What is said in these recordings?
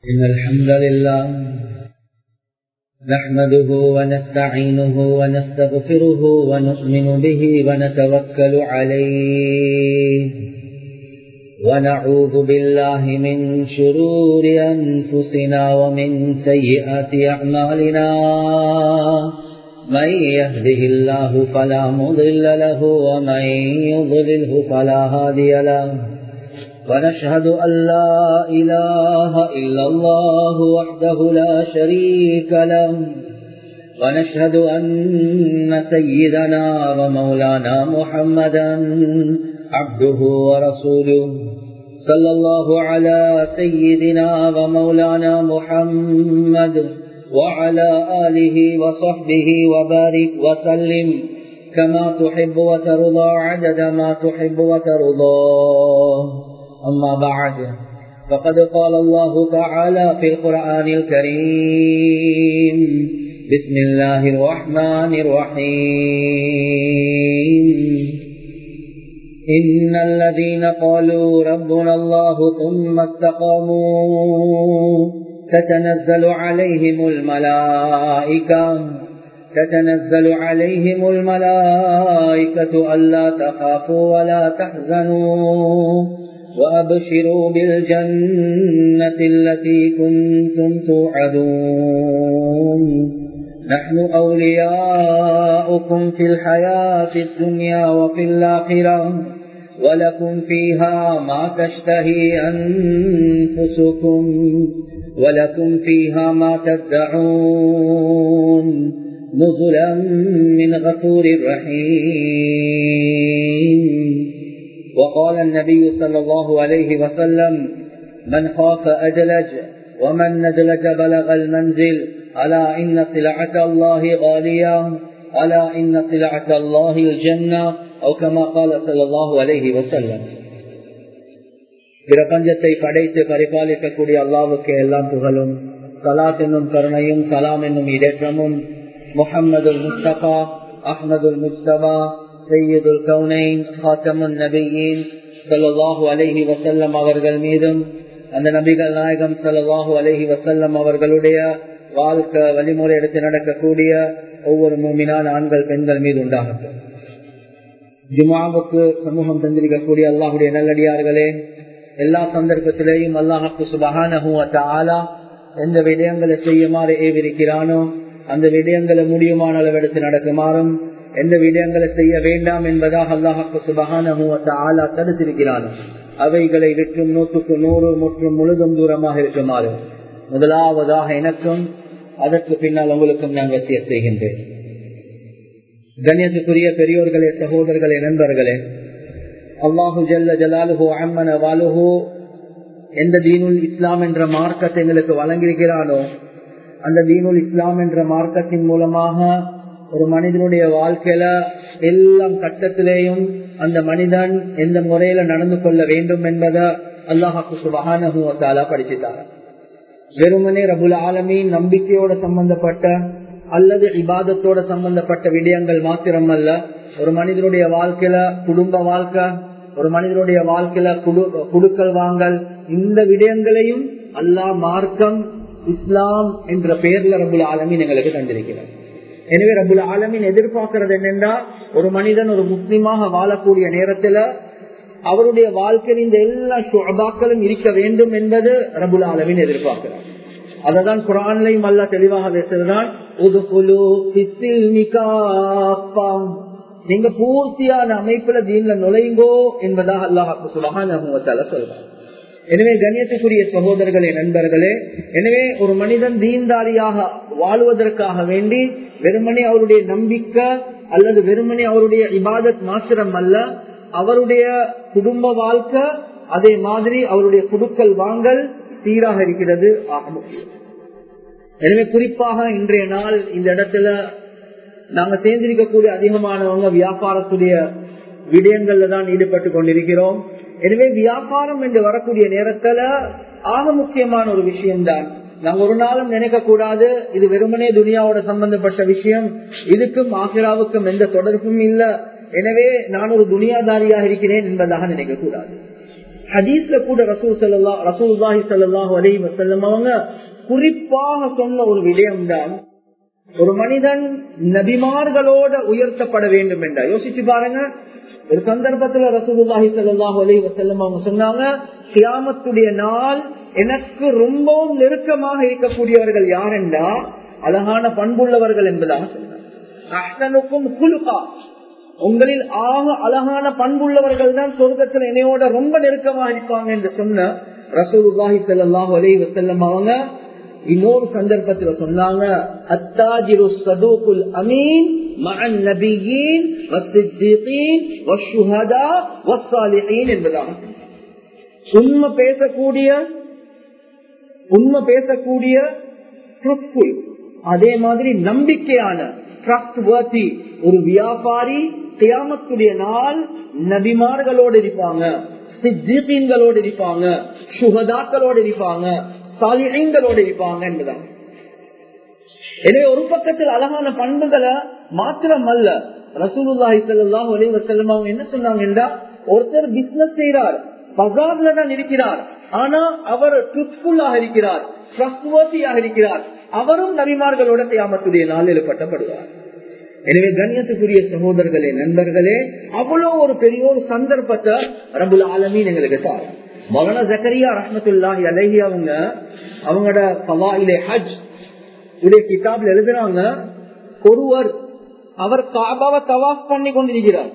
إن الحمد لله نحمده ونستعينه ونستغفره ونؤمن به ونتوكل عليه ونعوذ بالله من شرور أنفسنا ومن سيئات أعمالنا من يهده الله فلا مضل له ومن يضلله فلا هادي له ونشهد أن لا إله إلا الله وحده لا شريك له ونشهد أن سيدنا ومولانا محمدا عبده ورسوله صلى الله على سيدنا ومولانا محمد وعلى آله وصحبه وبارك وسلم كما تحب وترضى عدد ما تحب وترضى أما بعد فقد قال الله تعالى في القرآن الكريم بسم الله الرحمن الرحيم إن الذين قالوا ربنا الله ثم استقاموا تتنزل عليهم الملائكة تتنزل عليهم الملائكة ألا تخافوا ولا تحزنوا وأبشروا بالجنة التي كنتم توعدون نحن أولياؤكم في الحياة الدنيا وفي الآخرة ولكم فيها ما تشتهي أنفسكم ولكم فيها ما تدعون نزلا من غفور رحيم وقال النبي صلى الله عليه وسلم من خاف أدلج ومن ندلج بلغ المنزل ألا إن سلعة الله غالية ألا إن سلعة الله الجنة أو كما قال صلى الله عليه وسلم பிரபஞ்சத்தை படைத்து பரிபாலிக்கக்கூடிய அல்லாவுக்கு எல்லாம் புகழும் சலாத் என்னும் கருணையும் சலாம் என்னும் இடேற்றமும் முகம்மது முஸ்தபா அஹ்மதுல் முஸ்தபா சையதுல் கவுனைன் ஹாத்தமுன் நபியின் சல்லாஹு அலஹி வசல்லம் அவர்கள் மீதும் அந்த நபிகள் நாயகம் சல்லாஹு அலஹி வசல்லம் அவர்களுடைய வாழ்க்கை வழிமுறை எடுத்து நடக்கக்கூடிய ஒவ்வொரு மூமினான ஆண்கள் பெண்கள் மீது உண்டாகட்டும் ஜுமாவுக்கு சமூகம் தந்திருக்கக்கூடிய அல்லாஹுடைய நல்லடியார்களே எல்லா சந்தர்ப்பத்திலேயும் அல்லாஹாக்கு சுபகான ஆலா எந்த விடயங்களை செய்யுமாறு ஏவிருக்கிறானோ அந்த விடயங்களை முடியுமான அளவெடுத்து நடக்குமாறும் எந்த விடயங்களை செய்ய வேண்டாம் என்பதாக அல்லாஹாக்கு சுபகான ஆலா தடுத்திருக்கிறானோ அவைகளை விற்றும் நூற்றுக்கு நூறு முற்றும் முழுதும் தூரமாக இருக்குமாறு முதலாவதாக எனக்கும் அதற்கு பின்னால் உங்களுக்கும் நான் வசிய செய்கின்றேன் கண்ணியத்துக்குரிய பெரியோர்களே சகோதரர்களே நண்பர்களே அல்லாஹு ஜல்ல ஜலாலுஹோ அம்மன வாலுஹோ எந்த தீனுல் இஸ்லாம் என்ற மார்க்கத்தை எங்களுக்கு வழங்கியிருக்கிறானோ அந்த தீனுல் இஸ்லாம் என்ற மார்க்கத்தின் மூலமாக ஒரு மனிதனுடைய வாழ்க்கையில எல்லாம் கட்டத்திலேயும் அந்த மனிதன் எந்த முறையில நடந்து கொள்ள வேண்டும் என்பதை அல்லாஹாக்கு சுபகான படிச்சுட்டார் வெறுமனே ரபுல் ஆலமின் நம்பிக்கையோட சம்பந்தப்பட்ட அல்லது இபாதத்தோட சம்பந்தப்பட்ட விடயங்கள் மாத்திரம் அல்ல ஒரு மனிதனுடைய வாழ்க்கையில குடும்ப வாழ்க்கை ஒரு மனிதனுடைய வாழ்க்கையில குடு குடுக்கல் வாங்கல் இந்த விடயங்களையும் அல்லாஹ் மார்க்கம் இஸ்லாம் என்ற பெயர்ல ரபுல் ஆலமின் எங்களுக்கு தந்திருக்கிறார் எனவே ரபுல் ஆலமின் எதிர்பார்க்கிறது என்னென்றா ஒரு மனிதன் ஒரு முஸ்லிமாக வாழக்கூடிய நேரத்துல அவருடைய வாழ்க்கையில் இந்த எல்லா ஷுபாக்களும் இருக்க வேண்டும் என்பது ரபுல் ஆலமின் எதிர்பார்க்கிறார் அததான் குரான்லையும் அல்ல தெளிவாக பேசுறதான் நீங்க பூர்த்தியான அமைப்புல தீன்ல நுழைங்கோ என்பதாக அல்லாஹாக்கு சுபகான சொல்றார் எனவே கண்ணியத்துக்குரிய சகோதரர்களே நண்பர்களே எனவே ஒரு மனிதன் தீன்தாரியாக வாழ்வதற்காக வேண்டி வெறுமனே அவருடைய நம்பிக்கை அல்லது வெறுமனே அவருடைய இபாதத் மாத்திரம் அல்ல அவருடைய குடும்ப வாழ்க்கை அதே மாதிரி அவருடைய குடுக்கல் வாங்கல் சீராக இருக்கிறது ஆக முக்கியம் எனவே குறிப்பாக இன்றைய நாள் இந்த இடத்துல நாங்க சேர்ந்திருக்கக்கூடிய அதிகமானவங்க வியாபாரத்துடைய விடயங்கள்ல தான் ஈடுபட்டு கொண்டிருக்கிறோம் எனவே வியாபாரம் என்று வரக்கூடிய நேரத்துல ஆக முக்கியமான ஒரு விஷயம்தான் நாங்க ஒரு நாளும் நினைக்க கூடாது இது வெறுமனே துனியாவோட சம்பந்தப்பட்ட விஷயம் இதுக்கும் ஆசிராவுக்கும் எந்த தொடர்பும் இல்ல எனவே நான் ஒரு துனியாதாரியாக இருக்கிறேன் என்பதாக நினைக்க கூடாது ஹதீஸ்ல கூட ரசூல் சல்லா ரசூல்லாஹி சல்லாஹு அலி வசல்லம் அவங்க குறிப்பாக சொன்ன ஒரு விடயம்தான் ஒரு மனிதன் நபிமார்களோட உயர்த்தப்பட வேண்டும் என்ற யோசிச்சு பாருங்க ஒரு சந்தர்ப்பத்துல ரசூலுல்லாஹி சல்லாஹு அலி வசல்லம் அவங்க சொன்னாங்க கியாமத்துடைய நாள் எனக்கு ரொம்பவும் நெருக்கமாக இருக்கக்கூடியவர்கள் யார் என்றா அழகான பண்புள்ளவர்கள் என்பதாக சொன்னாங்க குலுகா உங்களில் ஆக அழகான பண்புள்ளவர்கள் தான் சொர்க்கத்தில் என்னையோட ரொம்ப நெருக்கமாக இருப்பாங்க என்று சொன்ன ரசூலுல்லாஹி சல்லாஹு அலி வசல்லம் அவங்க இன்னொரு சந்தர்ப்பத்துல சொன்னாங்க அத்தாஜிரு சதூகுல் அமீன் மகன் நபியின் என்பதாக உண்மை பேசக்கூடிய உண்மை பேசக்கூடிய அதே மாதிரி நம்பிக்கையான ஒரு வியாபாரி தியாமத்துடைய நாள் நபிமார்களோடு இருப்பாங்க சித்தீன்களோடு இருப்பாங்க சுகதாக்களோடு இருப்பாங்க சாலிகளோடு இருப்பாங்க என்பதான் எனவே ஒரு பக்கத்தில் அழகான பண்புகளை மாத்திரம் அல்ல ரசூலுல்லாஹி ஸல்லல்லாஹு அலைஹி வஸல்லம் அவங்க என்ன சொன்னாங்க என்றா ஒருத்தர் பிசினஸ் செய்யறார் பஜார்ல தான் இருக்கிறார் ஆனா அவர் ட்ரூத்ஃபுல்லாக இருக்கிறார் ட்ரஸ்ட்வர்த்தியாக இருக்கிறார் அவரும் நபிமார்களோட தியாமத்துடைய நாள் எழுப்பட்டப்படுவார் எனவே கண்ணியத்துக்குரிய சகோதரர்களே நண்பர்களே அவ்வளவு ஒரு பெரிய ஒரு சந்தர்ப்பத்தை ரபுல் ஆலமீன் எங்களுக்கு தார் மகன ஜக்கரியா ரஹமத்துல்லாஹி அலஹி அவங்க அவங்களோட பவாயிலே ஹஜ் உடைய கிதாப்ல எழுதுறாங்க ஒருவர் அவர் காபாவை தவாஃப் பண்ணி கொண்டிருக்கிறார்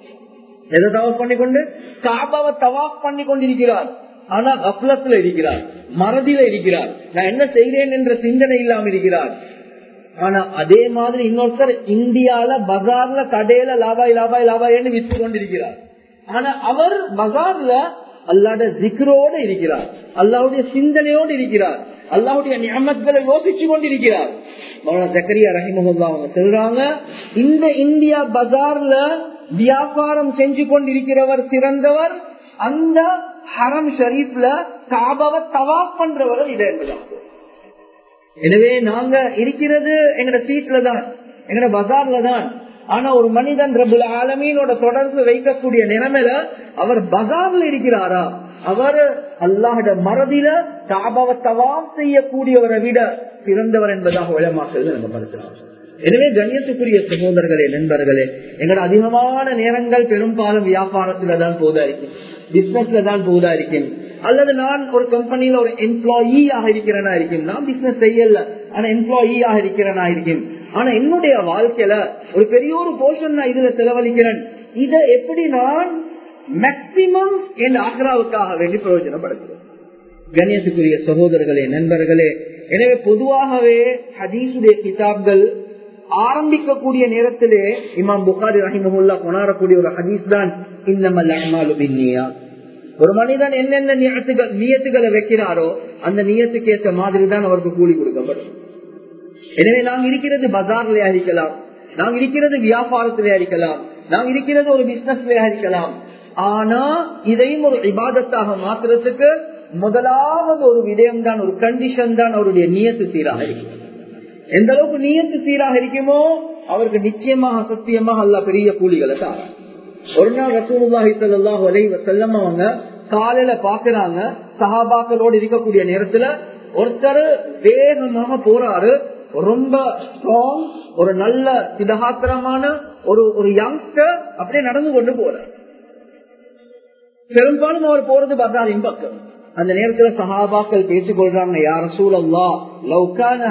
எதை தவாஃப் பண்ணி கொண்டு காபாவை தவாஃப் பண்ணி கொண்டிருக்கிறார் ஆனா அப்லத்துல இருக்கிறார் மறதியில இருக்கிறார் நான் என்ன செய்கிறேன் என்ற சிந்தனை இல்லாம இருக்கிறார் ஆனா அதே மாதிரி இன்னொருத்தர் இந்தியால பஜார்ல கடையில லாபாய் லாபாய் லாபாய்னு விற்று கொண்டிருக்கிறார் ஆனா அவர் பஜார்ல அல்லாட ஜிக்ரோடு இருக்கிறார் அல்லாவுடைய சிந்தனையோடு இருக்கிறார் அல்லாவுடைய நியமத்களை யோசிச்சு கொண்டிருக்கிறார் ஜக்கரியா ரஹிமஹுல்லா அவங்க சொல்றாங்க இந்த இந்தியா பஜார்ல வியாபாரம் செஞ்சு கொண்டிருக்கிறவர் சிறந்தவர் அந்த ஹரம் ஷரீப்ல காபாவை தவாப் பண்றவர் இதை என்பதாகும் எனவே நாங்க இருக்கிறது எங்கட சீட்ல தான் எங்கட பஜார்ல தான் ஆனா ஒரு மனிதன் ரபுல் ஆலமீனோட தொடர்பு வைக்கக்கூடிய நிலைமையில அவர் பஜார்ல இருக்கிறாரா அவர் அல்லாஹோட மறதில காபாவை தவாப் செய்யக்கூடியவரை விட சிறந்தவர் என்பதாக விளமாக்கள் நம்ம படுத்தலாம் எனவே கண்ணியத்துக்குரிய சகோதரர்களே நண்பர்களே எங்களோட அதிகமான நேரங்கள் பெரும்பாலும் வியாபாரத்துல தான் போதா இருக்கும் பிசினஸ்ல தான் போதா இருக்கும் அல்லது நான் ஒரு கம்பெனியில ஒரு எம்ப்ளாயி ஆக இருக்கிறேனா இருக்கும் நான் பிசினஸ் செய்யல ஆனா எம்ப்ளாயி ஆக இருக்கிறேனா இருக்கும் ஆனா என்னுடைய வாழ்க்கையில ஒரு பெரிய ஒரு போர்ஷன் நான் இதுல செலவழிக்கிறேன் இதை எப்படி நான் மேக்சிமம் என் ஆக்ராவுக்காக வேண்டி பிரயோஜனப்படுத்துவேன் கண்ணியத்துக்குரிய சகோதரர்களே நண்பர்களே எனவே பொதுவாகவே ஹதீசுடைய கிதாப்கள் ஆரம்பிக்கக்கூடிய நேரத்திலே இமாம் புகாரி ரஹிமஹுல்லா கொண்டாடக்கூடிய ஒரு ஹதீஸ் தான் இன்னமல் அஹ்மாலு பின்னியா ஒரு மனிதன் என்னென்ன நியத்துகள் நியத்துகளை வைக்கிறாரோ அந்த நியத்துக்கு ஏற்ற மாதிரி தான் அவருக்கு கூலி கொடுக்கப்படும் எனவே நாங்க இருக்கிறது பஜார்ல இருக்கலாம் நாங்க இருக்கிறது வியாபாரத்திலே இருக்கலாம் நாங்க இருக்கிறது ஒரு பிசினஸ்ல இருக்கலாம் ஆனா இதையும் ஒரு விவாதத்தாக மாத்துறதுக்கு முதலாவது ஒரு விடயம் தான் ஒரு கண்டிஷன் தான் அவருடைய நியத்து சீராக இருக்கும் எந்த அளவுக்கு நியத்து சீராக இருக்குமோ அவருக்கு நிச்சயமாக சத்தியமாக அல்ல பெரிய கூலிகளை தாரா ஒரு நாள் ரசூலுல்லாஹி ஸல்லல்லாஹு அலைஹி வஸல்லம் அவங்க காலையில பாக்குறாங்க சஹாபாக்களோடு இருக்கக்கூடிய நேரத்துல ஒருத்தர் வேகமாக போறாரு ரொம்ப ஸ்ட்ராங் ஒரு நல்ல திடகாத்திரமான ஒரு ஒரு யங்ஸ்டர் அப்படியே நடந்து கொண்டு போறார் பெரும்பாலும் அவர் போறது பசாரின் பக்கம் அந்த நேரத்துல சஹாபாக்கள் பேசிக் கொள்றாங்க யார சூழல்லா லவ்கான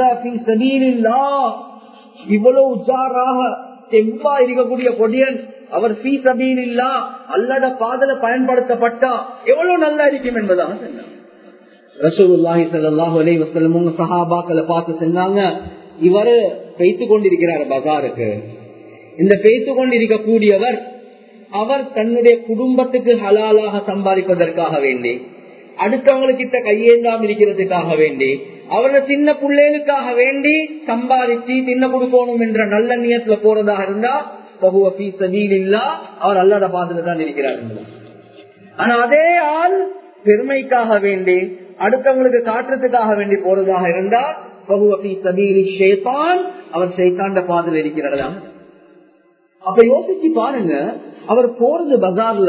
இவ்வளவு உஜாராக தெம்பா இருக்கக்கூடிய கொடியன் அவர் பீ சபீன் இல்லா அல்லட பாதல பயன்படுத்தப்பட்டா எவ்வளவு நல்லா இருக்கும் என்பதாக சொன்னார் ரசூலுல்லாஹி ஸல்லல்லாஹு அலைஹி வஸல்லம் உங்க சஹாபாக்களை பார்த்து சொன்னாங்க இவரு பெய்த்து கொண்டிருக்கிறார் பஜாருக்கு இந்த பெய்த்து கொண்டிருக்கக்கூடியவர் அவர் தன்னுடைய குடும்பத்துக்கு ஹலாலாக சம்பாதிப்பதற்காக வேண்டி அடுத்தவங்களுக்கிட்ட கையேந்தாம இருக்கிறதுக்காக வேண்டி அவரோட சின்ன பிள்ளைகளுக்காக வேண்டி சம்பாதிச்சு தின்ன கொடுக்கணும் என்ற நல்ல நியத்துல போறதாக இருந்தா பகுவ இல்லா அவர் அல்லாத பாதுல தான் இருக்கிறார் ஆனா அதே ஆள் பெருமைக்காக வேண்டி அடுத்தவங்களுக்கு காட்டுறதுக்காக வேண்டி போறதாக இருந்தா பகுவ ஷேத்தான் அவர் சைத்தாண்ட பாதுல இருக்கிறதா அப்ப யோசிச்சு பாருங்க அவர் போறது பஜார்ல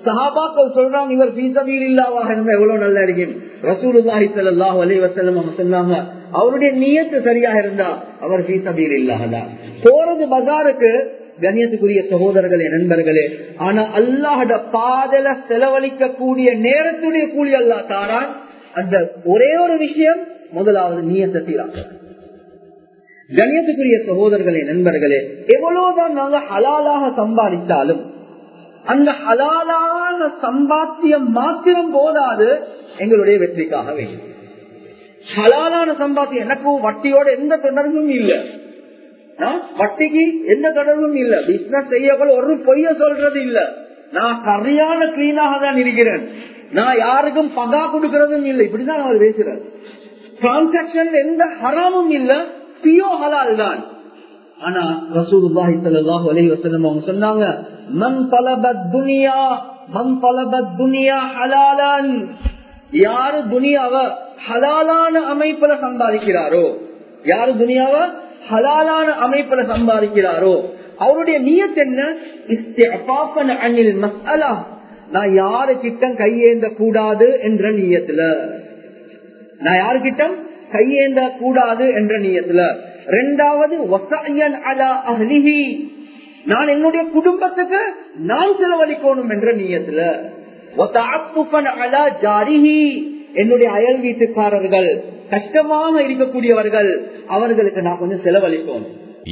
சஹாபாக்கள் சொல்றாங்க இவர் பீசபீல் இல்லாவாக இருந்தா எவ்வளவு நல்லா இருக்கும் ரசூலுல்லாஹி ஸல்லல்லாஹு அலைஹி வஸல்லம் அவங்க சொன்னாங்க அவருடைய நியத்து சரியாக இருந்தா அவர் பீசபீல் இல்லாதான் போறது பஜாருக்கு கண்ணியத்துக்குரிய சகோதரர்களே நண்பர்களே ஆனா அல்லாஹட பாதல செலவழிக்க கூடிய நேரத்துடைய கூலி அல்லா தாரான் அந்த ஒரே ஒரு விஷயம் முதலாவது நீயத்தை சீராக்க கண்ணியத்துக்குரிய சகோதரர்களே நண்பர்களே எவ்வளவுதான் நாங்க ஹலாலாக சம்பாதிச்சாலும் அந்த ஹலாலான சம்பாத்தியம் மாத்திரம் போதாது எங்களுடைய வெற்றிக்காக வேண்டும் ஹலாலான சம்பாத்தியம் எனக்கும் வட்டியோட எந்த தொடர்பும் இல்லை வட்டிக்கு எந்த தொடர்பும் இல்ல பிசினஸ் செய்யக்கூட ஒரு பொய்ய சொல்றது இல்ல நான் சரியான கிளீனாக தான் இருக்கிறேன் நான் யாருக்கும் பகா கொடுக்கறதும் இல்லை இப்படிதான் அவர் பேசுறாரு டிரான்சாக்சன் எந்த ஹராமும் இல்ல பியோ ஹலால் தான் ஆனா ரசூலுல்லாஹி ஸல்லல்லாஹு அலைஹி வஸல்லம் அவங்க சொன்னாங்க மன் தலபத் துனியா மன் தலபத் துனியா ஹலாலன் யாரு துனியாவ ஹலாலான அமைப்புல சம்பாதிக்கிறாரோ யாரு துனியாவ ஹலாலான அமைப்புல சம்பாதிக்கிறாரோ அவருடைய நியத் என்ன அனில் மசாலா நான் யாரு கிட்டம் கையேந்த கூடாது என்ற நீயத்துல நான் யாரு கிட்டம் கையேந்த கூடாது என்ற நீயத்துல ரெண்டாவது நான் என்னுடைய குடும்பத்துக்கு நான் செலவழிக்கணும் என்ற நீயத்துல என்னுடைய அயல் வீட்டுக்காரர்கள் கஷ்டமாக இருக்கக்கூடியவர்கள் அவர்களுக்கு நான் கொஞ்சம் செலவழிக்கணும்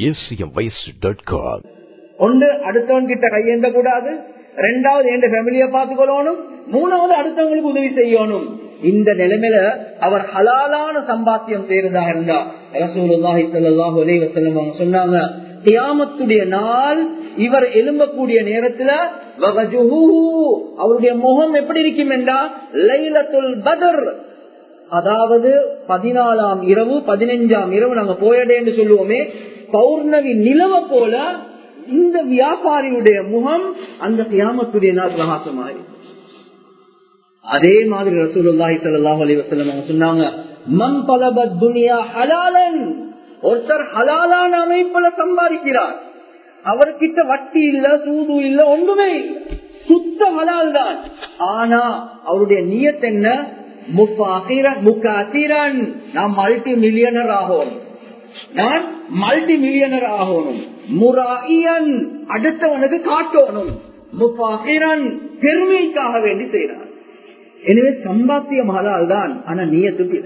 ஒன்று அடுத்தவன் கிட்ட கையேந்த கூடாது ரெண்டாவது என் ஃபேமிலியை பார்த்துக்கொள்ளணும் மூணாவது அடுத்தவங்களுக்கு உதவி செய்யணும் இந்த நிலைமையில அவர் ஹலாலான சம்பாத்தியம் செய்யறதா இருந்தா ரசூலுல்லாஹி ஸல்லல்லாஹு அலைஹி வஸல்லம் அவங்க சொன்னாங்க கியாமத்துடைய நாள் இவர் எழும்பக்கூடிய நேரத்துல அவருடைய முகம் எப்படி இருக்கும் என்றா லைலத்துல் பதர் அதாவது பதினாலாம் இரவு பதினஞ்சாம் இரவு நாங்க போயடேன்னு சொல்லுவோமே பௌர்ணமி நிலவ போல இந்த வியாபாரியுடைய முகம் அந்த கியாமத்துடைய நாள் பிரகாசமாயி அதே மாதிரி ரசூலுல்லாஹி ஸல்லல்லாஹு அலைஹி வஸல்லம் அவங்க சொன்னாங்க மன் தலபத் துனியா ஹலாலன் ஒருத்தர் ஹலாலான அமைப்புல சம்பாதிக்கிறார் அவர்கிட்ட வட்டி இல்ல சூது இல்ல ஒன்றுமே இல்ல சுத்த ஹலால் தான் ஆனா அவருடைய நியத் என்ன நான் மல்டி மில்லியனர் ஆகணும் நான் மல்டி மில்லியனர் ஆகணும் முராயன் அடுத்தவனுக்கு காட்டணும் முஃபாகிரன் பெருமைக்காக வேண்டி செய்யறான் எனவே சம்பாத்தியம் ஹலால் தான் ஆனா நியத்துக்கு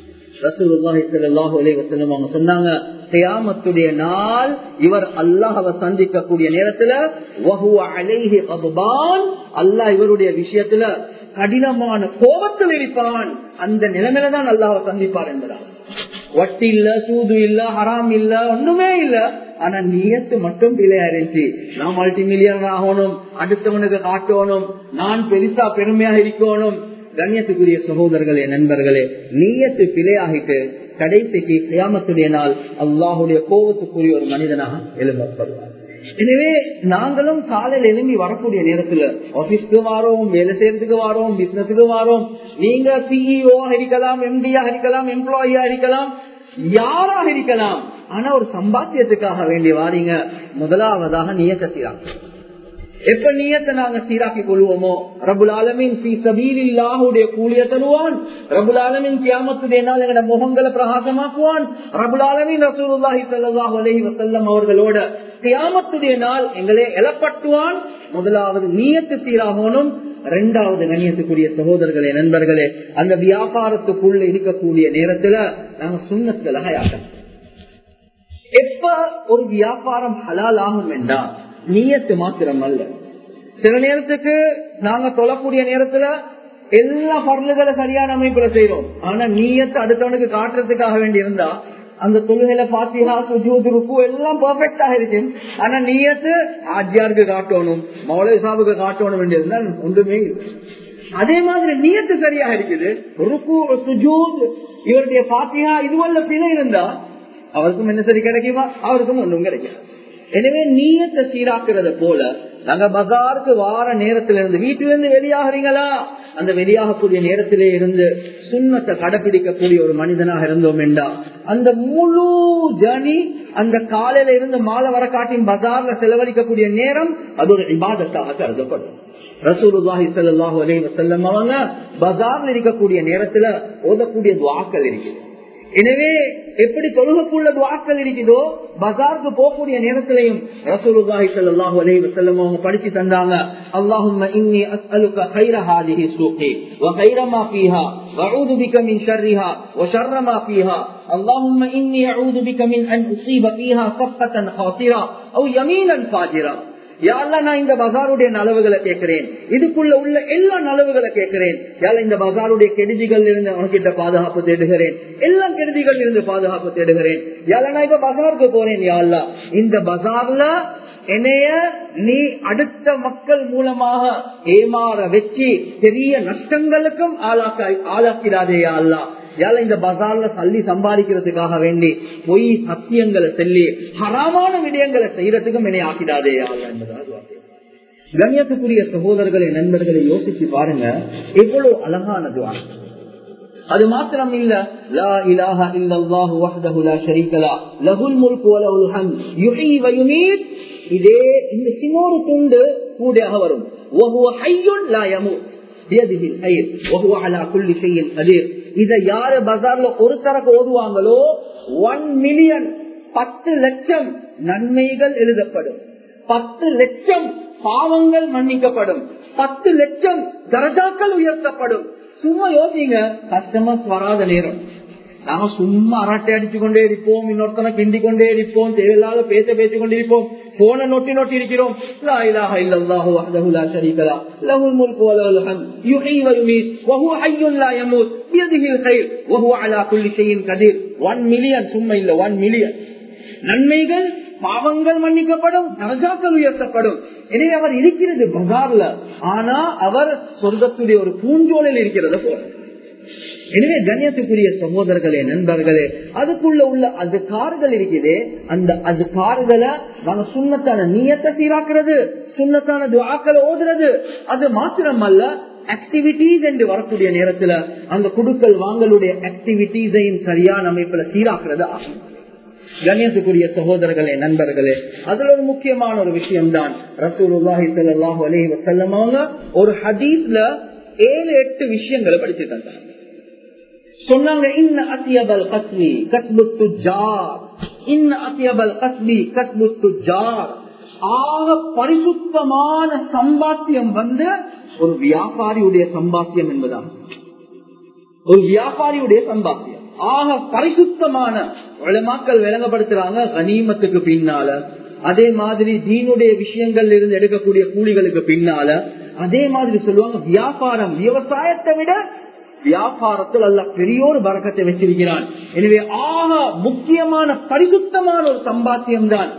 சொன்னாங்க கியாமத்துடைய நாள் இவர் அல்லாஹவை சந்திக்கக்கூடிய நேரத்துல அல்லாஹ் இவருடைய விஷயத்துல கடினமான கோபத்தில் இருப்பான் அந்த நிலைமையில தான் அல்லாஹ் சந்திப்பார் என்பதால் வட்டி இல்ல சூது இல்ல ஹராம் இல்ல ஒண்ணுமே இல்ல ஆனா நியத்து மட்டும் பிழையா இருந்துச்சு நான் மல்டி மில்லியன் ஆகணும் அடுத்தவனுக்கு காட்டணும் நான் பெருசா பெருமையாக இருக்கணும் கண்ணியத்துக்குரிய சகோதரர்களே நண்பர்களே நீயத்து பிழையாகிட்டு கடைசிக்கு கியாமத்துடைய நாள் அல்லாஹுடைய கோபத்துக்குரிய ஒரு மனிதனாக எழுப்பப்படுவார் எனவே நாங்களும் காலையில் எழும்பி வரக்கூடிய நேரத்துல ஆபீஸ்க்கு வாரோம் வேலை செய்யறதுக்கு வாரோம் பிசினஸுக்கு வாரோம் நீங்க சிஇஓ இருக்கலாம் எம்டியா இருக்கலாம் எம்ப்ளாயியா இருக்கலாம் யாராக இருக்கலாம் ஆனா ஒரு சம்பாத்தியத்துக்காக வேண்டி வாரீங்க முதலாவதாக நீயத்தை சீராக்க எப்ப நீயத்தை நாங்க சீராக்கி கொள்வோமோ ரபுல் ஆலமின் சபீலில்லாஹுடைய கூலிய தருவான் ரபுல் ஆலமின் கியாமத்துடைய நாள் எங்கட முகங்களை பிரகாசமாக்குவான் ரபுல் ஆலமின் ரசூலுல்லாஹி ஸல்லல்லாஹு அலைஹி வஸல்லம் அவர்களோட கியாமத்துடைய நாள் எங்களே எழப்பட்டுவான் முதலாவது நீயத்து சீராகணும் இரண்டாவது கண்ணியத்துக்குரிய சகோதரர்களே நண்பர்களே அந்த வியாபாரத்துக்குள்ள இருக்கக்கூடிய நேரத்துல நாங்க சுண்ணத்துல ஹயாட்டம் எப்ப ஒரு வியாபாரம் ஹலால் ஆகும் என்றா நீயத்து மாத்திரம் அல்ல சில நேரத்துக்கு நாங்க தொழக்கூடிய நேரத்துல எல்லா பொருள்களை சரியான அமைப்புல செய்யறோம் ஆனா நீயத்தை அடுத்தவனுக்கு காட்டுறதுக்காக வேண்டி இருந்தா அந்த தொழுகையில பாத்தியா சுஜூத் ருக்கு எல்லாம் பெர்ஃபெக்டாக இருக்கு ஆனா நீயத்து ஆஜியாருக்கு காட்டணும் மௌலை சாபுக்கு காட்டணும் வேண்டியதுன்னா ஒன்றுமே இல்லை அதே மாதிரி நீயத்து சரியாக இருக்குது ருக்கு சுஜூத் இவருடைய பாத்தியா இதுவல்ல பிழை இருந்தா அவருக்கும் என்ன சரி கிடைக்குமா அவருக்கும் ஒன்றும் கிடைக்காது எனவே நீயத்தை சீராக்குறத போல நாங்க பஜாருக்கு வார நேரத்துல இருந்து வீட்டிலிருந்து வெளியாகிறீங்களா அந்த வெளியாகக்கூடிய நேரத்திலே இருந்து சுண்ணத்தை கடைபிடிக்கக்கூடிய ஒரு மனிதனாக இருந்தோம் என்றா அந்த முழு ஜனி அந்த காலையில இருந்து மாலை வர காட்டின் பஜார்ல செலவழிக்கக்கூடிய நேரம் அது ஒரு விவாதத்தாக கருதப்படும் ரசூலுல்லாஹி ஸல்லல்லாஹு அலைஹி வஸல்லம் அவங்க பஜார்ல இருக்கக்கூடிய நேரத்துல ஓதக்கூடிய துஆக்கள் இருக்குது எனவே எப்படி தொழுகக்குள்ள துவாக்கள் இருக்குதோ பஜாருக்கு போகக்கூடிய நேரத்திலையும் ரசூலுல்லாஹி ஸல்லல்லாஹு அலைஹி வஸல்லம் அவங்க படிச்சு தந்தாங்க அல்லாஹும்ம இன்னி அஸ்அலுக கைர ஹாதிஹி சூகி வ கைர மா ஃபீஹா வஅஊது பிக மின் ஷர்ரிஹா வ ஷர்ர மா ஃபீஹா اللهم إني أعوذ بك من أن أصيب فيها صفقة خاطرة أو يمينا فاجرا யாரெல்லாம் நான் இந்த பசாருடைய நலவுகளை கேட்கிறேன் இதுக்குள்ள உள்ள எல்லா நலவுகளை கேட்கிறேன் யார இந்த பசாருடைய கெடுதிகள் இருந்து உனக்கிட்ட பாதுகாப்பு தேடுகிறேன் எல்லா கெடுதிகள் இருந்து பாதுகாப்பு தேடுகிறேன் யார நான் இப்ப பசாருக்கு போறேன் யாழ்லா இந்த பசார்ல என்னைய நீ அடுத்த மக்கள் மூலமாக ஏமாற வச்சு பெரிய நஷ்டங்களுக்கும் ஆளாக்க ஆளாக்கிறாதே அல்லா யால இந்த பசார்ல சல்லி சம்பாதிக்கிறதுக்காக வேண்டி பொய் சத்தியங்களை சொல்லி ஹராமான விடயங்களை செய்யறதுக்கும் என்னை ஆக்கிடாதே அல்ல என்பதாக கண்ணியத்துக்குரிய சகோதரர்களை நண்பர்களை யோசிச்சு பாருங்க எவ்வளவு அழகானது அது மாத்திரம் இல்ல லா இலாஹ இல்லல்லாஹு வஹ்தஹு லா ஷரீக லா லஹுல் முல்கு வ லஹுல் ஹம்த் யுஹ்யி வ யுமீத் இதே இந்த சின்னொரு துண்டு கூடையாக வரும் وهو حي لا يموت بيده الخير وهو على كل شيء قدير இத யாரு பஜார்ல ஒரு தரக்கு ஓதுவாங்களோ ஒன் மில்லியன் பத்து லட்சம் நன்மைகள் எழுதப்படும் பத்து லட்சம் பாவங்கள் மன்னிக்கப்படும் பத்து லட்சம் தரஜாக்கள் உயர்த்தப்படும் சும்மா யோசிங்க கஸ்டமர்ஸ் வராத நேரம் நாங்க சும்மா அரட்டை அடிச்சு கொண்டே இருப்போம் இன்னொருத்தனை கிண்டி கொண்டே இருப்போம் தேவையில்லாத பேச பேசிக் கொண்டிருப்போம் போன நொட்டி நொட்டி இருக்கிறோம் லா இலாஹ இல்லல்லாஹு வஹ்தஹு லா ஷரீக லஹ் லஹுல் முல்கு வ லஹுல் ஹம்த் யுஹ்யி வ யுமீத் வ ஹுவ ஹய்யுன் லா யமூத் பியதிஹில் கைர் வ ஹுவ அலா குல்லி ஷைஇன் கதீர் 1 மில்லியன் சும்மா இல்ல 1 மில்லியன் நன்மைகள் பாவங்கள் மன்னிக்கப்படும் நரஜாக்கள் உயர்த்தப்படும் எனவே அவர் இருக்கிறது பஜார்ல ஆனா அவர் சொர்க்கத்துடைய ஒரு பூஞ்சோலில் இருக்கிறத போல எனவே கண்ணியத்துக்குரிய சகோதரர்களே நண்பர்களே அதுக்குள்ள உள்ள அது கார்கள் இருக்குது அந்த அது கார்களை நாங்க சுண்ணத்தான நீயத்தை சீராக்குறது சுண்ணத்தான துவாக்களை ஓதுறது அது மாத்திரம் அல்ல ஆக்டிவிட்டிஸ் என்று வரக்கூடிய நேரத்துல அந்த குடுக்கல் வாங்கலுடைய ஆக்டிவிட்டிஸையும் சரியான அமைப்புல சீராக்குறது ஆகும் கண்ணியத்துக்குரிய சகோதரர்களே நண்பர்களே அதுல ஒரு முக்கியமான ஒரு விஷயம் தான் ரசூலுல்லாஹி ஸல்லல்லாஹு அலைஹி வஸல்லம் அவங்க ஒரு ஹதீஸ்ல ஏழு எட்டு விஷயங்களை படிச்சு தந்தாங்க சொன்னாங்க இன்ன அத்தியபல் கஸ்மி கஸ்பு துஜார் இன்ன அத்தியபல் கஸ்மி கஸ்பு துஜார் ஆக பரிசுத்தமான சம்பாத்தியம் வந்து ஒரு வியாபாரியுடைய சம்பாத்தியம் என்பதாம் ஒரு வியாபாரியுடைய சம்பாத்தியம் ஆக பரிசுத்தமான மக்கள் விளங்கப்படுத்துறாங்க கனிமத்துக்கு பின்னால அதே மாதிரி தீனுடைய விஷயங்கள்ல இருந்து எடுக்கக்கூடிய கூலிகளுக்கு பின்னால அதே மாதிரி சொல்லுவாங்க வியாபாரம் விவசாயத்தை விட வியாபாரத்தில் அல்ல பெரிய ஒரு பறக்கத்தை வச்சிருக்கிறான் எனவே ஆக முக்கியமான பரிசுத்தமான ஒரு சம்பாத்தியம் தான்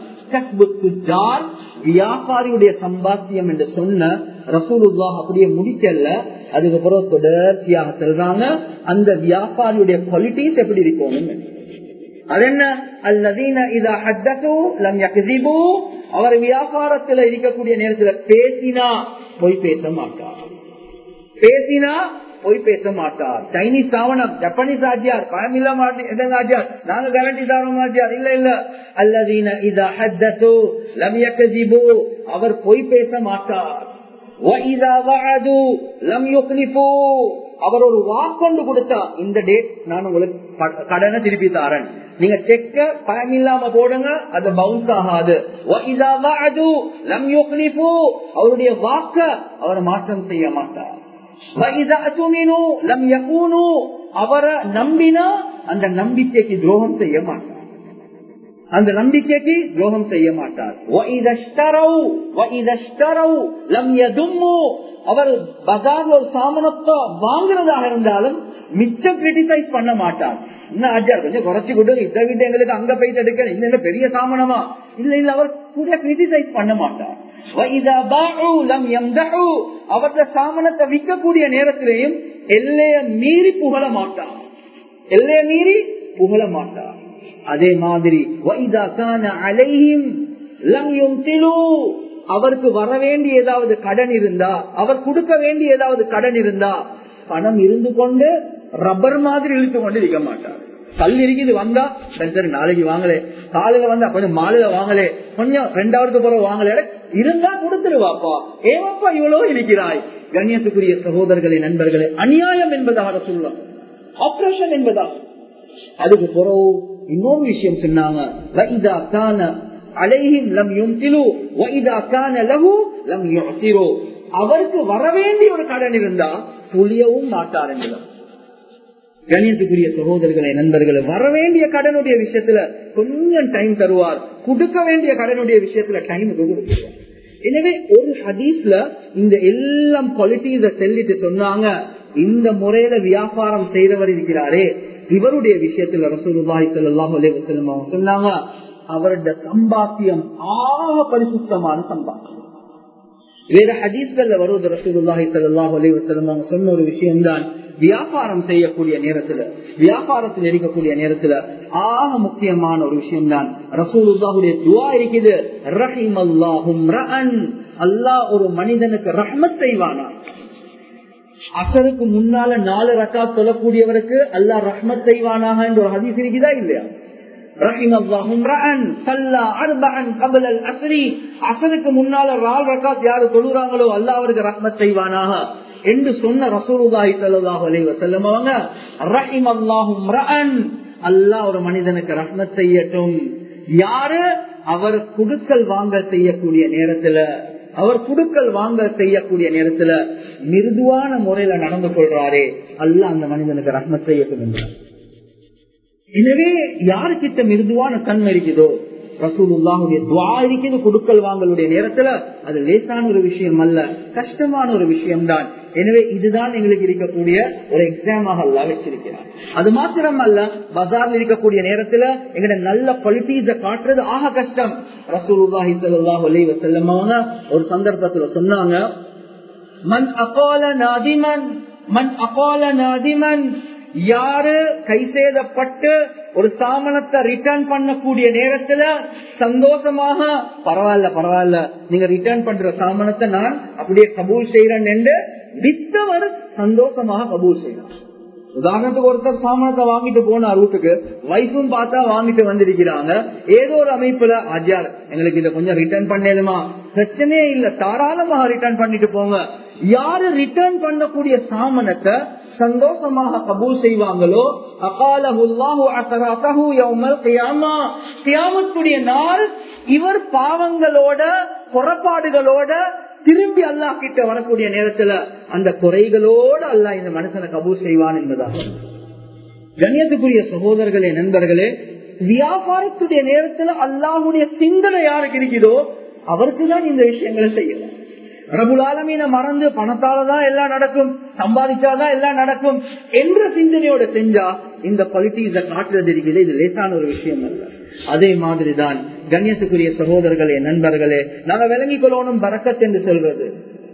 வியாபாரியுடைய சம்பாத்தியம் என்று சொன்ன ரசூலுல்லா அப்படியே முடிக்கல அதுக்கப்புறம் தொடர்ச்சியாக சொல்றாங்க அந்த வியாபாரியுடைய குவாலிட்டிஸ் எப்படி இருக்கணும் அது என்ன அல்லதீன இதா ஹத்தசு லம் யக்ஸிபு அவர் வியாபாரத்துல இருக்கக்கூடிய நேரத்துல பேசினா போய் பேச மாட்டார் பேசினா போய் பேச மாட்டார் சைனீஸ் சாவனம் ஜப்பானீஸ் ஆஜியார் பயமில்ல மாட்டேன் ஆஜியார் நாங்க கேரண்டி தரோம் ஆஜியார் இல்ல இல்ல அல்லதீன இதா ஹத்தசு லம் யக்ஸிபு அவர் போய் பேச மாட்டார் அவர் ஒரு வாக்கொண்டு கொடுத்தா இந்த டேட் நான் உங்களுக்கு கடனை திருப்பி தாரேன் நீங்க செக்க பயம் இல்லாம போடுங்க அது பவுன்ஸ் ஆகாது அவருடைய வாக்க அவர் மாற்றம் செய்ய மாட்டார் அவரை நம்பினா அந்த நம்பிக்கைக்கு துரோகம் செய்ய மாட்டார் அந்த நம்பிக்கைக்கு துரோகம் செய்ய மாட்டார் அவர் பஜார்ல ஒரு சாமனத்தை வாங்குறதாக இருந்தாலும் மிச்சம் கிரிட்டிசைஸ் பண்ண மாட்டார் இன்னும் ஆச்சார் கொஞ்சம் குறைச்சு கொடுங்க இதை விட்டு எங்களுக்கு அங்க போயிட்டு எடுக்க இந்த பெரிய சாமனமா இல்ல இல்ல அவர் கூட கிரிட்டிசைஸ் பண்ண மாட்டார் அவற்ற சாமனத்தை விற்கக்கூடிய நேரத்திலையும் எல்லைய மீறி புகழ மாட்டார் எல்லைய மீறி புகழ மாட்டார் அதே மாதிரி அவருக்கு வர வேண்டிய ஏதாவது கடன் இருந்தா அவர் கொடுக்க வேண்டிய ஏதாவது கடன் இருந்தா பணம் இருந்து கொண்டு ரப்பர் மாதிரி இழுத்து கொண்டு இருக்க மாட்டார் கல் இருக்குது வந்தா சரி சரி நாளைக்கு வாங்கலே காலையில வந்தா கொஞ்சம் மாலையில வாங்கலே கொஞ்சம் ரெண்டாவது பிறகு வாங்கல இருந்தா கொடுத்துருவாப்பா ஏவாப்பா இவ்வளவு இருக்கிறாய் கண்ணியத்துக்குரிய சகோதரர்களே நண்பர்களே அநியாயம் என்பதாக சொல்லலாம் ஆபரேஷன் என்பதா அதுக்கு பிறகு இன்னொரு விஷயம் சொன்னாங்க வைதா கான அலைஹிம் லம் யும்திலு வைதா கான லஹு லம் யுசிரு அவருக்கு வர வேண்டிய ஒரு கடன் இருந்தா புளியவும் மாட்டார் என்பதான் கணியத்துக்குரிய சகோதரர்களை நண்பர்களை வர வேண்டிய கடனுடைய விஷயத்துல கொஞ்சம் டைம் தருவார் கொடுக்க வேண்டிய கடனுடைய விஷயத்துல டைம் கொடுக்கிறார் எனவே ஒரு ஹதீஸ்ல இந்த எல்லாம் குவாலிட்டிஸ சொல்லிட்டு சொன்னாங்க இந்த முறையில வியாபாரம் செய்தவர் இருக்கிறாரே இவருடைய விஷயத்துல ரசூலுல்லாஹி ஸல்லல்லாஹு அலைஹி வஸல்லம் அவங்க சொன்னாங்க அவருடைய சம்பாத்தியம் ஆக பரிசுத்தமான சம்பாத்தியம் வேற ஹதீஸ்கள்ல வருவது ரசூலுல்லாஹி ஸல்லல்லாஹு அலைஹி வஸல்லம் அவங்க சொன்ன ஒரு விஷயம் தான் வியாபாரம் செய்யக்கூடிய நேரத்துல வியாபாரத்தில் இருக்கக்கூடிய நேரத்துல ஆக முக்கியமான ஒரு விஷயம் தான் ரசூலுல்லாஹுடைய துவா இருக்குது ரஹிம் அல்லாஹும் அல்லாஹ் ஒரு மனிதனுக்கு ரஹ்மத் செய்வானா அசருக்கு முன்னால நாலு ரக்கா சொல்லக்கூடியவருக்கு அல்லாஹ் ரஹ்மத் செய்வானாக என்ற ஒரு ஹதீஸ் இருக்குதா இல்லையா அசருக்கு முன்னால ரால் ரக்காத் யாரு தொழுறாங்களோ அல்லா அவருக்கு ரஹ்மத் செய்வானாக என்று சொன்ன ரசூலுல்லாஹி ஸல்லல்லாஹு அலைஹி வஸல்லம் அவங்க ரஹிம் அல்லாஹும் ரஅன் அல்லாஹ் ஒரு மனிதனுக்கு ரஹ்மத் செய்யட்டும் யாரு அவர் குடுக்கல் வாங்க செய்யக்கூடிய நேரத்துல அவர் குடுக்கல் வாங்க செய்யக்கூடிய நேரத்துல மிருதுவான முறையில நடந்து கொள்றாரே அல்லாஹ் அந்த மனிதனுக்கு ரஹ்மத் செய்யட்டும் என்றார் எனவே யாருக்கிட்ட மிருதுவான தன்மை இருக்குதோ ரசூலுல்லாஹுடைய துவா இருக்குது குடுக்கல் வாங்கலுடைய நேரத்துல அது லேசான ஒரு விஷயம் அல்ல கஷ்டமான ஒரு விஷயம் தான் எனவே இதுதான் எங்களுக்கு இருக்கக்கூடிய ஒரு எக்ஸாமாக அல்ல வச்சிருக்கிறார் அது மாத்திரம் அல்ல பஜார்ல இருக்கக்கூடிய நேரத்துல எங்கட நல்ல குவாலிட்டிஸ காட்டுறது ஆக கஷ்டம் ரசூலுல்லாஹி ஸல்லல்லாஹு அலைஹி வஸல்லம் அவங்க ஒரு சந்தர்ப்பத்துல சொன்னாங்க மன் அகால நாதிமன் மன் அகால நாதிமன் யாரு கை சேதப்பட்டு ஒரு சாமனத்தை ரிட்டர்ன் பண்ணக்கூடிய நேரத்துல சந்தோஷமாக பரவாயில்ல பரவாயில்ல நீங்க ரிட்டர்ன் பண்ற சாமனத்தை நான் அப்படியே கபூல் செய்யறேன் என்று வித்தவர் சந்தோஷமாக கபூல் செய்யறார் உதாரணத்துக்கு ஒருத்தர் சாமானத்தை வாங்கிட்டு போனார் வீட்டுக்கு வைஃபும் பார்த்தா வாங்கிட்டு வந்திருக்கிறாங்க ஏதோ ஒரு அமைப்புல ஆஜார் எங்களுக்கு இதை கொஞ்சம் ரிட்டர்ன் பண்ணலுமா பிரச்சனையே இல்ல தாராளமாக ரிட்டர்ன் பண்ணிட்டு போங்க யாரு ரிட்டர்ன் பண்ணக்கூடிய சாமனத்தை சந்தோஷமாக கபூல் செய்வாங்களோ அகாலஹுல்லாஹுடைய நாள் இவர் பாவங்களோட புறப்பாடுகளோட திரும்பி அல்லாஹ் கிட்ட வரக்கூடிய நேரத்துல அந்த குறைகளோடு அல்லாஹ் இந்த மனுஷனை கபூல் செய்வான் என்பதாக கண்ணியத்துக்குரிய சகோதரர்களே நண்பர்களே வியாபாரத்துடைய நேரத்துல அல்லாஹுடைய சிந்தனை யாருக்கு இருக்குதோ அவருக்கு தான் இந்த விஷயங்களை செய்யலாம் ரபுலாலமீன மறந்து பணத்தாலதான் எல்லாம் நடக்கும் சம்பாதிச்சாதான் எல்லாம் நடக்கும் என்ற சிந்தனையோட செஞ்சா இந்த பாலிட்டிக்ஸ காட்டுறது இருக்குது இது லேசான ஒரு விஷயம் அல்ல அதே மாதிரிதான் கண்ணியத்துக்குரிய சகோதரர்களே நண்பர்களே நாங்க விளங்கிக் கொள்ளணும் பறக்கத் என்று சொல்றது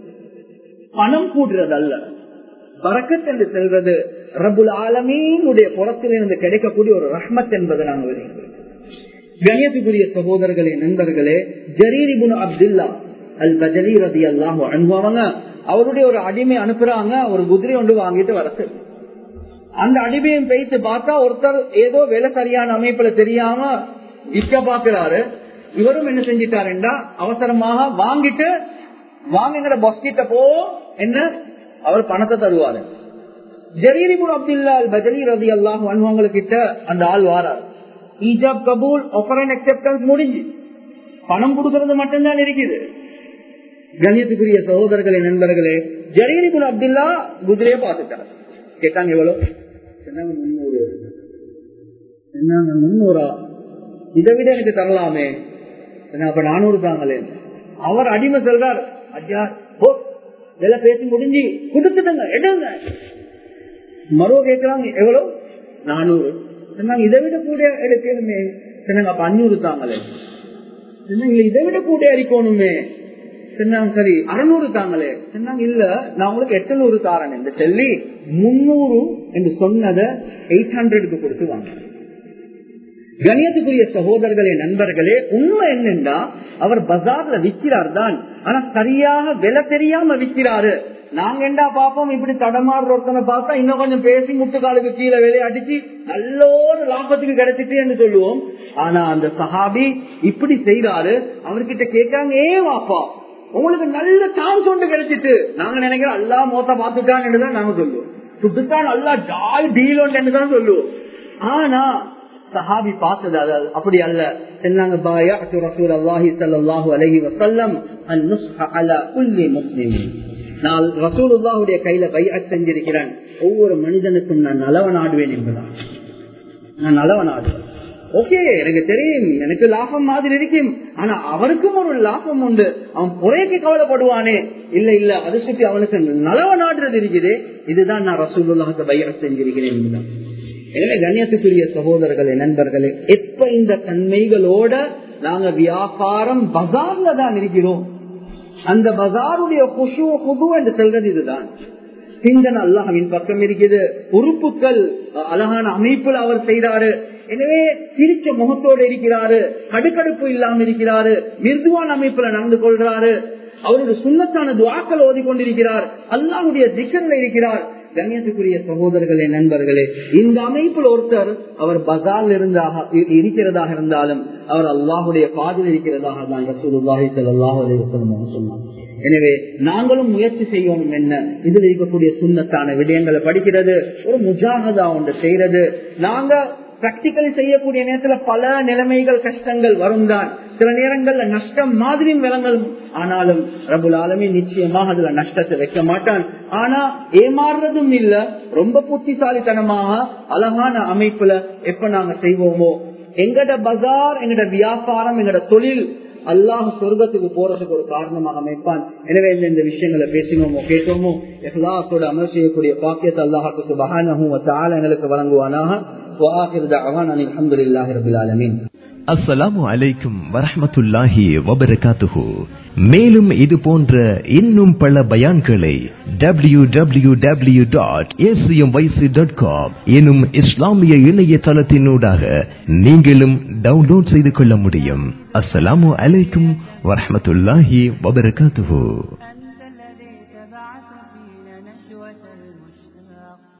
பணம் கூடுறது அல்ல பறக்கத் என்று செல்வது ரபுல் ஆலமீனுடைய புறத்திலிருந்து கிடைக்கக்கூடிய ஒரு ரஹ்மத் என்பதை நாங்கள் விளங்குகிறோம் கண்ணியத்துக்குரிய சகோதரர்களே நண்பர்களே ஜரீரிபுன் அப்துல்லா அல் பஜலி ரதி அல்லாஹ் அனுபவங்க அவருடைய ஒரு அடிமை அனுப்புறாங்க ஒரு குதிரை ஒன்று வாங்கிட்டு வரது அந்த அடிமையும் பேய்த்து பார்த்தா ஒருத்தர் ஏதோ வேலை சரியான அமைப்புல தெரியாம விற்க பாக்குறாரு இவரும் என்ன செஞ்சிட்டாருண்டா அவசரமாக வாங்கிட்டு வாங்குங்கிற பஸ் கிட்ட போ என்ன அவர் பணத்தை தருவாரு ஜரீரிபுர் அப்துல்லா அல் பஜலி ரதி அல்லாஹ் அனுபவங்களுக்கிட்ட அந்த ஆள் வாரார் ஈஜாப் கபூல் ஆஃபர் அண்ட் அக்செப்டன்ஸ் முடிஞ்சு பணம் கொடுக்கறது மட்டும்தான் இருக்குது கணியத்துக்குரிய சகோதரர்களே நண்பர்களே ஜரீரிபுல் அப்துல்லா குதிரைய பார்த்துட்டார் கேட்டாங்க எவ்வளவு சொன்னாங்க முன்னூறு சொன்னாங்க முன்னூறா இதை விட எனக்கு தரலாமே அப்ப நானூறு தாங்களே அவர் அடிமை சொல்றார் ஐயா போ இதெல்லாம் பேசி முடிஞ்சு கொடுத்துடுங்க எடுங்க மறுவ கேட்கிறாங்க எவ்வளவு நானூறு சொன்னாங்க இதை விட கூட எடுக்கணுமே சொன்னாங்க அப்ப அஞ்சூறு தாங்களே சொன்னாங்க இதை விட கூட அடிக்கணுமே சொன்னாங்க சரி அறுநூறு தாங்களே சொன்னாங்க இல்ல நான் உங்களுக்கு எட்டுநூறு தாரன் என்று சொல்லி முன்னூறு என்று சொன்னதை எயிட் ஹண்ட்ரடுக்கு கொடுத்து வாங்க கணியத்துக்குரிய சகோதரர்களே நண்பர்களே உண்மை என்னண்டா அவர் பஜார்ல விற்கிறார் தான் ஆனா சரியாக விலை தெரியாம விற்கிறாரு நாங்க என்ன பாப்போம் இப்படி தடமாடுற ஒருத்தனை பார்த்தா இன்னும் கொஞ்சம் பேசி முட்டுக்காலுக்கு கீழே வேலையை அடிச்சு நல்ல ஒரு லாபத்துக்கு கிடைச்சிட்டு என்று சொல்லுவோம் ஆனா அந்த சஹாபி இப்படி செய்யறாரு அவர்கிட்ட கேட்காங்க ஏ வாப்பா உங்களுக்கு நல்ல சான்ஸ் ஒன்று கிடைச்சிட்டு நாங்க நினைக்கிறோம் அல்லா மோத்த பாத்துட்டான்னு தான் நாங்க சொல்லுவோம் சுட்டுத்தான் நல்லா ஜாய் டீல் ஒன்று தான் சொல்லுவோம் ஆனா சஹாபி பார்த்தது அது அப்படி அல்ல சொன்னாங்க பாயாத்து ரசூல் அல்லாஹி ஸல்லல்லாஹு அலைஹி வஸல்லம் அன் நுஸ்ஹ அலா குல்லி முஸ்லிமின் நான் ரசூலுல்லாஹுடைய கையில பைஅத் செஞ்சிருக்கிறேன் ஒவ்வொரு மனிதனுக்கும் நான் நலவ நாடுவேன் என்பதான் நான் நலவ நாடுவேன் ஓகே எனக்கு தெரியும் எனக்கு லாபம் மாதிரி இருக்கும் ஆனா அவருக்கும் ஒரு லாபம் உண்டு அவன் குறைக்கு கவலைப்படுவானே இல்ல இல்ல அது சுற்றி அவனுக்கு நலவ நாடுறது இருக்குது இதுதான் நான் ரசூலுல்லாஹுக்கு பைஅத் செஞ்சிருக்கிறேன் என்பதான் எனவே கண்ணியத்துக்குரிய சகோதரர்களே நண்பர்களே எப்ப இந்த தன்மைகளோட நாங்க வியாபாரம் பஜார்ல தான் இருக்கிறோம் அந்த பஜாருடைய குஷு குது என்று சொல்றது இதுதான் சிந்தனை அல்லாஹின் பக்கம் இருக்குது உறுப்புகள் அழகான அமைப்புல அவர் செய்தாரு எனவே சிரிச்ச முகத்தோடு இருக்கிறாரு கடுக்கடுப்பு இல்லாம இருக்கிறாரு மிருதுவான அமைப்புல நடந்து கொள்றாரு அவருடைய சுண்ணத்தான துவாக்கள் ஓதி கொண்டிருக்கிறார் அல்லாஹுடைய திக்கல்ல இருக்கிறார் கண்ணியத்துக்குரிய சகோதரர்களே நண்பர்களே இந்த அமைப்பில் ஒருத்தர் அவர் பசால் இருந்தாக இருக்கிறதாக இருந்தாலும் அவர் அல்லாஹுடைய பாதையில் இருக்கிறதாக தான் ரசூலுல்லாஹி ஸல்லல்லாஹு அலைஹி வஸல்லம் சொன்னார் எனவே நாங்களும் முயற்சி செய்யணும் என்ன இதில் இருக்கக்கூடிய சுண்ணத்தான விடயங்களை படிக்கிறது ஒரு முஜாகதா ஒன்று செய்யறது நாங்க பிராக்டிக்கலி செய்யக்கூடிய நேரத்துல பல நிலைமைகள் கஷ்டங்கள் வரும் தான் சில நேரங்கள்ல நஷ்டம் மாதிரியும் விலங்கல் ஆனாலும் ரபுல் ஆலமி நிச்சயமாக அதுல நஷ்டத்தை வைக்க மாட்டான் ஆனா ஏமாறுறதும் இல்ல ரொம்ப புத்திசாலித்தனமாக அழகான அமைப்புல எப்ப நாங்க செய்வோமோ எங்கட பஜார் எங்கட வியாபாரம் எங்கட தொழில் அல்லாஹ் சொர்க்கத்துக்கு போறதுக்கு ஒரு காரணமாக அமைப்பான் எனவே இந்த விஷயங்களை பேசினோமோ கேட்டோமோ எஹ்லாசோட அமல் செய்யக்கூடிய பாக்கியத்தை அல்லாஹாக்கு சுபஹானஹும் எங்களுக்கு வழங்குவானாக وآخر دعوانا الحمد لله رب العالمين அஸ்ஸலாமு அலைக்கும் வரஹமத்துல்லாஹி வபரகாத்துஹு மேலும் இது போன்ற இன்னும் பல பயான்களை W W W dot dot com எனும் இஸ்லாமிய இணையதளத்தினூடாக நீங்களும் டவுன்லோட் செய்து கொள்ள முடியும் அஸ்ஸலாமு அலைக்கும் வரஹமத்துல்லாஹி வபரகாத்துஹு